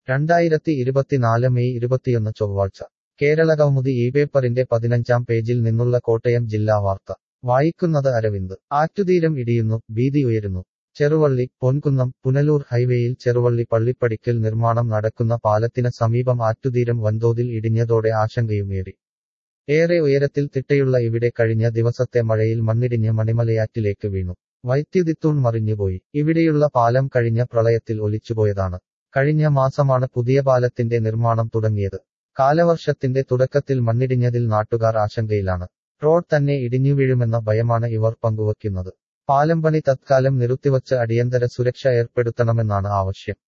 രണ്ടായിരത്തി ഇരുപത്തിനാല് മെയ് ഇരുപത്തിയൊന്ന് ചൊവ്വാഴ്ച കേരള കൗമുദി ഈ പേപ്പറിന്റെ പതിനഞ്ചാം പേജിൽ നിന്നുള്ള കോട്ടയം ജില്ലാ വാർത്ത വായിക്കുന്നത് അരവിന്ദ് ആറ്റുതീരം ഇടിയുന്നു ഭീതി ഉയരുന്നു ചെറുവള്ളി പൊൻകുന്നം പുനലൂർ ഹൈവേയിൽ ചെറുവള്ളി പള്ളിപ്പടിക്കൽ നിർമ്മാണം നടക്കുന്ന പാലത്തിന് സമീപം ആറ്റുതീരം വൻതോതിൽ ഇടിഞ്ഞതോടെ ആശങ്കയുമേറി ഏറെ ഉയരത്തിൽ തിട്ടയുള്ള ഇവിടെ കഴിഞ്ഞ ദിവസത്തെ മഴയിൽ മണ്ണിടിഞ്ഞ് മണിമലയാറ്റിലേക്ക് വീണു വൈദ്യുതിത്തൂൺ മറിഞ്ഞുപോയി ഇവിടെയുള്ള പാലം കഴിഞ്ഞ പ്രളയത്തിൽ ഒലിച്ചുപോയതാണ് കഴിഞ്ഞ മാസമാണ് പുതിയ പാലത്തിന്റെ നിർമ്മാണം തുടങ്ങിയത് കാലവർഷത്തിന്റെ തുടക്കത്തിൽ മണ്ണിടിഞ്ഞതിൽ നാട്ടുകാർ ആശങ്കയിലാണ് റോഡ് തന്നെ ഇടിഞ്ഞു വീഴുമെന്ന ഭയമാണ് ഇവർ പങ്കുവയ്ക്കുന്നത് പാലം പണി തത്കാലം നിർത്തിവച്ച് അടിയന്തര സുരക്ഷ ഏർപ്പെടുത്തണമെന്നാണ് ആവശ്യം